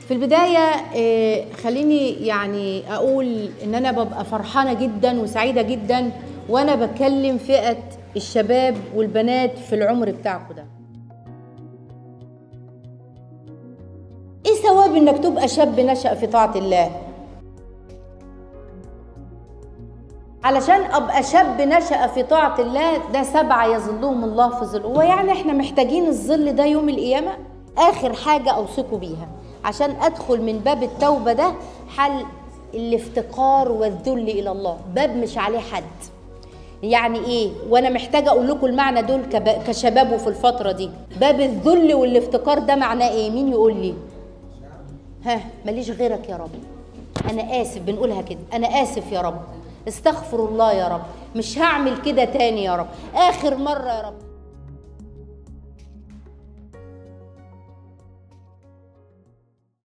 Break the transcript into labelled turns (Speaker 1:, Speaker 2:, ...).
Speaker 1: في البداية آه، خليني يعني أقول إن أنا ببقى فرحانة جدا وسعيدة جدا وأنا بكلم فئة الشباب والبنات في العمر بتاعكم ده إيه ثواب إنك تبقى شاب نشأ في طاعة الله؟ علشان ابقى شاب نشأ في طاعة الله ده سبعة يظلهم الله في ظل هو يعني احنا محتاجين الظل ده يوم القيامة اخر حاجة اوصيكم بيها عشان ادخل من باب التوبة ده حل الافتقار والذل الى الله باب مش عليه حد يعني ايه وانا محتاجه اقول لكم المعنى دول كب- كشباب وفي الفتره دي باب الذل والافتقار ده معناه ايه مين يقول لي ها ماليش غيرك يا رب انا اسف بنقولها كده انا اسف يا رب استغفر الله يا رب مش هعمل كده تاني يا رب اخر مره يا رب